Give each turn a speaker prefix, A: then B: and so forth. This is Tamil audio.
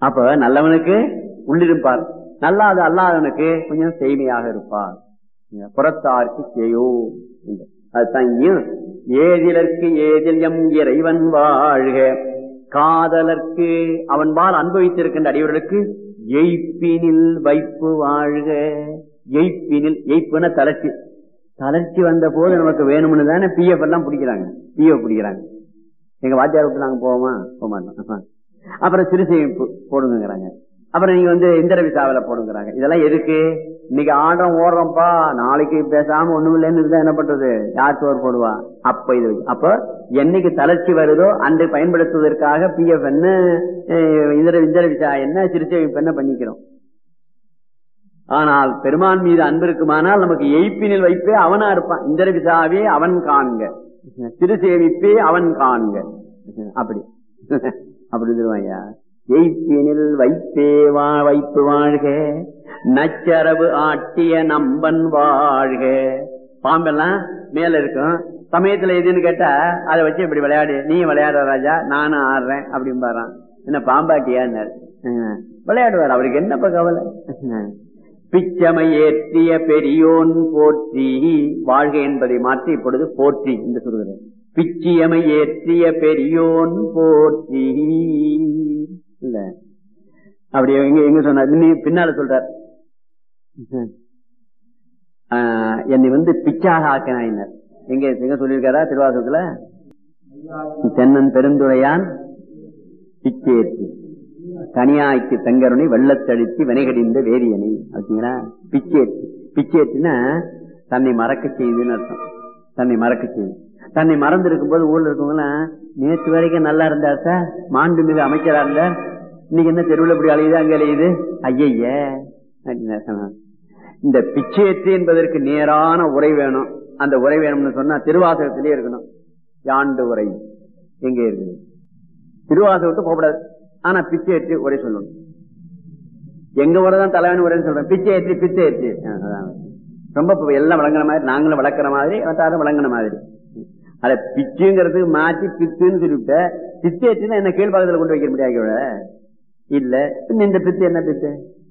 A: அப்ப நல்லவனுக்கு உள்ளிருப்பார் நல்லாது அல்லாதவனுக்கு கொஞ்சம் செய்மையாக இருப்பார் புறத்தார்க்கு செய்யோ அதுதான் இங்கேயும் ஏதிலற்கு ஏதில் எம் இறைவன் வாழ்க காதலர்க்கு அவன் பால் அனுபவித்திருக்கின்ற அடியவர்களுக்கு எய்ப்பினில் வைப்பு வாழ்க எய்ப்பினில் எய்ப்புன தளர்ச்சி தளர்ச்சி வந்த போது நமக்கு வேணும்னு தானே பிஎஃப் எல்லாம் பிடிக்கிறாங்க பிஎஃப் பிடிக்கிறாங்க எங்க வாத்தியார் விட்டு நாங்க போவோமா போக மாட்டோம் அப்புறம் சிறுசேமிப்பு போடுங்கிறாங்க அப்புறம் நீங்க வந்து இந்திர விசாவில போடுங்கிறாங்க இதெல்லாம் எதுக்கு இன்னைக்கு ஆடுறோம் ஓடுறோம்ப்பா நாளைக்கு பேசாம ஒண்ணும் இல்லைன்னு இருந்தா என்ன பண்றது யார் சோறு போடுவா அப்ப இது அப்ப என்னைக்கு தளர்ச்சி வருதோ அன்று பயன்படுத்துவதற்காக பிஎஃப் என்ன இந்திர இந்திர விசா என்ன சிறுசேமிப்பு என்ன பண்ணிக்கிறோம் ஆனால் பெருமான் மீது அன்பு இருக்குமானால் நமக்கு எய்ப்பினில் வைப்பே அவனா இருப்பான் இந்திர விசாவே அவன் காண்க சிறு சேமிப்பே அவன் காண்க அப்படி அப்படி ஐயா எய்ப்பினில் வைப்பே வா வைப்பு வாழ்க நச்சரவு ஆட்டிய நம்பன் வாழ்க பாம்பெல்லாம் மேல இருக்கும் சமயத்துல எதுன்னு கேட்டா அதை வச்சு இப்படி விளையாடு நீ விளையாடுற ராஜா நானும் ஆடுறேன் அப்படின்னு என்ன பாம்பாட்டியான்னு விளையாடுவார் அவருக்கு என்னப்ப கவலை பிச்சமை ஏற்றிய பெரியோன் போற்றி வாழ்க என்பதை மாற்றி இப்பொழுது போற்றி என்று சொல்கிறேன் பிச்சியமை ஏற்றிய பெரியோன் போற்றி இல்ல அப்படி எங்க எங்க சொன்னார் பின்னால சொல்றார் என்னை வந்து பிச்சாக ஆக்கினாயினர் எங்க எங்க சொல்லியிருக்காரா திருவாசகத்துல தென்னன் பெருந்துரையான் பிச்சேற்றி கனியாய்க்கு தங்கருணை வெள்ளத்தடித்து வினைகடிந்த வேரியணி அப்படிங்களா பிச்சேற்றி பிச்சேற்றினா தன்னை மறக்க செய்துன்னு அர்த்தம் தன்னை மறக்க செய்து தன்னை மறந்து இருக்கும் போது ஊர்ல இருக்கவங்க நேற்று வரைக்கும் நல்லா இருந்தார் சார் மாண்பு மிகு அமைச்சரா இருந்தார் இன்னைக்கு என்ன தெருவில் இப்படி அலையுது அங்க அலையுது ஐய இந்த பிச்சேற்றி என்பதற்கு நேரான உரை வேணும் அந்த உரை வேணும்னு சொன்னா திருவாசகத்திலே இருக்கணும் யாண்டு உரை எங்க இருக்குது திருவாசகத்தை போகக்கூடாது ஆனா பிச்சை ஏற்றி ஒரே சொல்லணும் எங்க ஊரதான் தலைவன் உரைன்னு சொல்றேன் பிச்சை ஏற்றி பிச்சை ஏற்றி ரொம்ப எல்லாம் வழங்குற மாதிரி நாங்களும் வளர்க்குற மாதிரி எல்லாரும் வழங்கின மாதிரி அத பிச்சுங்கிறதுக்கு மாற்றி பித்துன்னு சொல்லிவிட்ட பிச்சை ஏற்றினா என்ன கீழ்பாகத்தில் கொண்டு வைக்க முடியாது இல்ல இந்த பித்து என்ன பித்து